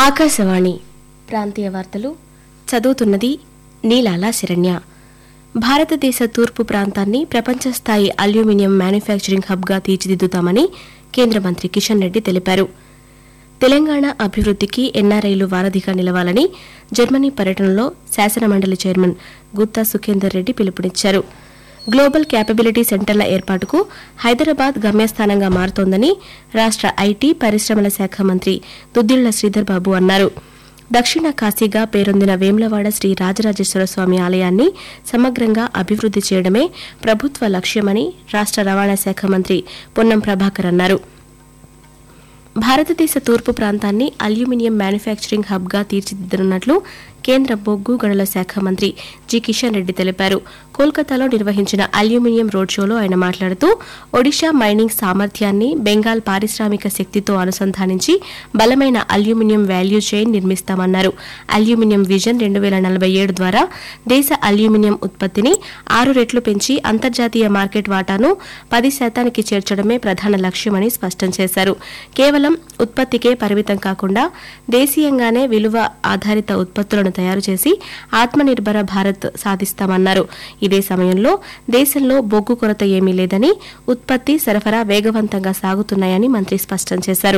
ఆకాశవాణి ప్రాంతీయ వార్తలు చదువుతున్నది నీలాల శరణ్య భారతదేశ తూర్పు ప్రాంతాన్ని ప్రపంచ స్థాయి అల్యూమినియం మ్యానుఫ్యాక్చరింగ్ హబ్గా తీర్చిదిద్దుతామని కేంద్ర మంత్రి కిషన్ రెడ్డి తెలిపారు తెలంగాణ అభివృద్ధికి ఎన్ఆర్ఐలు వారధిగా నిలవాలని జర్మనీ పర్యటనలో శాసనమండలి చైర్మన్ గుత్తా సుఖేందర్ రెడ్డి పిలుపునిచ్చారు గ్లోబల్ క్యాపబిలిటీ సెంటర్ల ఏర్పాటుకు హైదరాబాద్ గమ్యస్థానంగా మారుతోందని రాష్ట్ర ఐటీ పరిశ్రమల శాఖ మంత్రి దుద్దిళ్ల శ్రీధర్ బాబు అన్నారు దక్షిణ కాశీగా పేరొందిన వేములవాడ శ్రీ రాజరాజేశ్వర స్వామి ఆలయాన్ని సమగ్రంగా అభివృద్ది చేయడమే ప్రభుత్వ లక్ష్యమని రాష్ట్ర రవాణా శాఖ మంత్రి పొన్నం ప్రభాకర్ అన్నారు భారతదేశ తూర్పు ప్రాంతాన్ని అల్యూమినియం మ్యానుఫ్యాక్చరింగ్ హబ్గా తీర్చిదిద్దనున్నట్లు కేంద్ర బొగ్గు గనుల శాఖ మంత్రి జి కిషన్ రెడ్డి తెలిపారు కోల్కతాలో నిర్వహించిన అల్యూమినియం రోడ్ షోలో ఆయన మాట్లాడుతూ ఒడిషా మైనింగ్ సామర్థ్యాన్ని బెంగాల్ పారిశ్రామిక శక్తితో అనుసంధానించి బలమైన అల్యూమినియం వాల్యూ చైన్ నిర్మిస్తామన్నారు అల్యూమినియం విజన్ రెండు వేల నలభై ఏడు ద్వారా దేశ అల్యూమినియం ఉత్పత్తిని ఆరు రెట్లు పెంచి అంతర్జాతీయ మార్కెట్ వాటాను పది శాతానికి చేర్చడమే ప్రధాన లక్ష్యమని స్పష్టం చేశారు కేవలం ఉత్పత్తికే పరిమితం కాకుండా దేశీయంగానే విలువ ఆధారిత ఉత్పత్తులను తయారు చేసి ఆత్మనిర్భర భారత్ సాధిస్తామన్నారు ఇదే సమయంలో దేశంలో బొగ్గు కొరత ఏమీ లేదని ఉత్పత్తి సరఫరా వేగవంతంగా సాగుతున్నాయని మంత్రి స్పష్టం చేశారు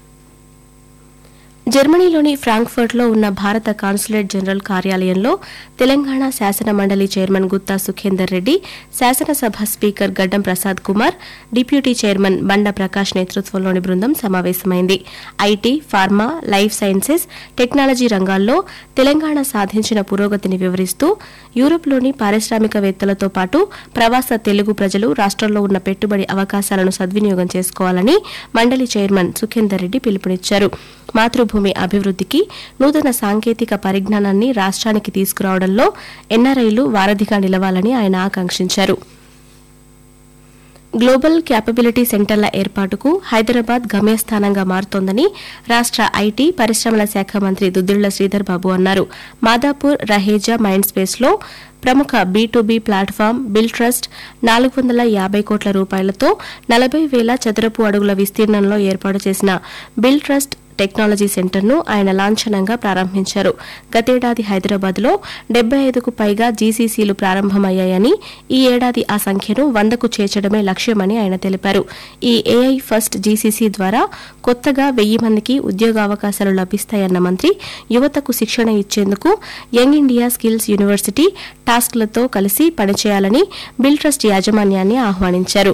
జర్మనీలోని ఫ్రాంక్ఫర్ట్లో ఉన్న భారత కాన్సులేట్ జనరల్ కార్యాలయంలో తెలంగాణ శాసన మండలి చైర్మన్ గుత్తా సుఖేందర్ రెడ్డి శాసనసభ స్పీకర్ గడ్డం ప్రసాద్ కుమార్ డిప్యూటీ చైర్మన్ బండ ప్రకాష్ నేతృత్వంలోని బృందం సమావేశమైంది IT pharma life sciences technology రంగాల్లో తెలంగాణ సాధించిన పురోగతిని వివరిస్తూ యూరోప్లోని పారిశ్రామికవేత్తలతో పాటు ప్రవాస తెలుగు ప్రజలు రాష్ట్రంలో ఉన్న పెట్టుబడి అవకాశాలను సద్వినియోగం చేసుకోవాలని మండలి చైర్మన్ సుఖేందర్ రెడ్డి పిలుపునిచ్చారు మాతృభూమి అభివృద్ధికి నూతన సాంకేతిక పరిజ్ఞానాన్ని రాష్ట్రానికి తీసుకురావడంలో ఎన్ఆర్ఐలు వారధిగా నిలవాలని ఆయన ఆకాంక్షించారు గ్లోబల్ క్యాపబిలిటీ సెంటర్ల ఏర్పాటుకు హైదరాబాద్ గమ్యస్థానంగా మారుతోందని రాష్ట్ర ఐటీ పరిశ్రమల శాఖ మంత్రి దుద్దిళ్ల శ్రీధర్ బాబు అన్నారు మాదాపూర్ రహేజా మైండ్ స్పేస్లో ప్రముఖ B B platform bill trust నాలుగు వందల యాభై కోట్ల రూపాయలతో నలభై వేల చదరపు అడుగుల విస్తీర్ణంలో ఏర్పాటు చేసిన బిల్ ట్రస్ట్ టెక్నాలజీ సెంటర్ను ఆయన లాంఛనంగా ప్రారంభించారు గతేడాది హైదరాబాద్లో డెబ్బై ఐదుకు పైగా జీసీసీలు ప్రారంభమయ్యాయని ఈ ఏడాది ఆ సంఖ్యను వందకు చేర్చడమే లక్ష్యమని ఆయన తెలిపారు ఈ ఏఐ ఫస్ట్ జీసీసీ ద్వారా కొత్తగా వెయ్యి మందికి ఉద్యోగావకాశాలు లభిస్తాయన్న మంత్రి యువతకు శిక్షణ ఇచ్చేందుకు యంగ్ ఇండియా స్కిల్స్ యూనివర్సిటీ టాస్క్లతో కలిసి పనిచేయాలని బిల్ ట్రస్ట్ యాజమాన్యాన్ని ఆహ్వానించారు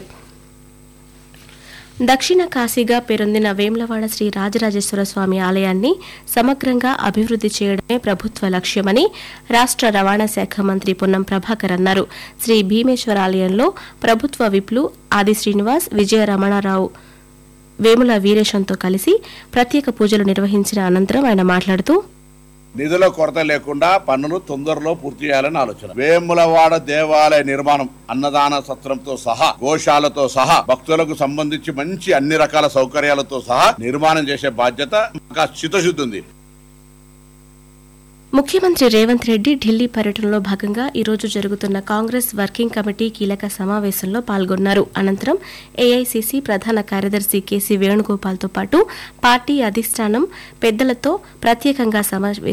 దక్షిణ కాశీగా పేరొందిన వేములవాడ శ్రీ రాజరాజేశ్వర స్వామి ఆలయాన్ని సమగ్రంగా అభివృద్ది చేయడమే ప్రభుత్వ లక్ష్యమని రాష్ట్ర రవాణా శాఖ మంత్రి పొన్నం ప్రభాకర్ అన్నారు శ్రీ భీమేశ్వర ఆలయంలో ప్రభుత్వ విప్లు ఆది శ్రీనివాస్ విజయ రమణారావు వేముల వీరేశంతో కలిసి ప్రత్యేక పూజలు నిర్వహించిన అనంతరం ఆయన మాట్లాడుతూ నిధుల కొరత లేకుండా పన్నును తొందరలో పూర్తి చేయాలని ఆలోచన వేములవాడ దేవాలయ నిర్మాణం అన్నదాన సత్రంతో సహా గోశాలతో సహా భక్తులకు సంబంధించి మంచి అన్ని రకాల సౌకర్యాలతో సహా నిర్మాణం చేసే బాధ్యత మాకు చిత్తశుద్ధి ఉంది ముఖ్యమంత్రి రేవంత్ రెడ్డి ఢిల్లీ పర్యటనలో భాగంగా ఈ రోజు జరుగుతున్న కాంగ్రెస్ వర్కింగ్ కమిటీ కీలక సమావేశంలో పాల్గొన్నారు అనంతరం ఏఐసీసీ ప్రధాన కార్యదర్శి కేసీ వేణుగోపాల్తో పాటు పార్టీ అధిష్టానం పెద్దలతో ప్రత్యేకంగా సమావేశం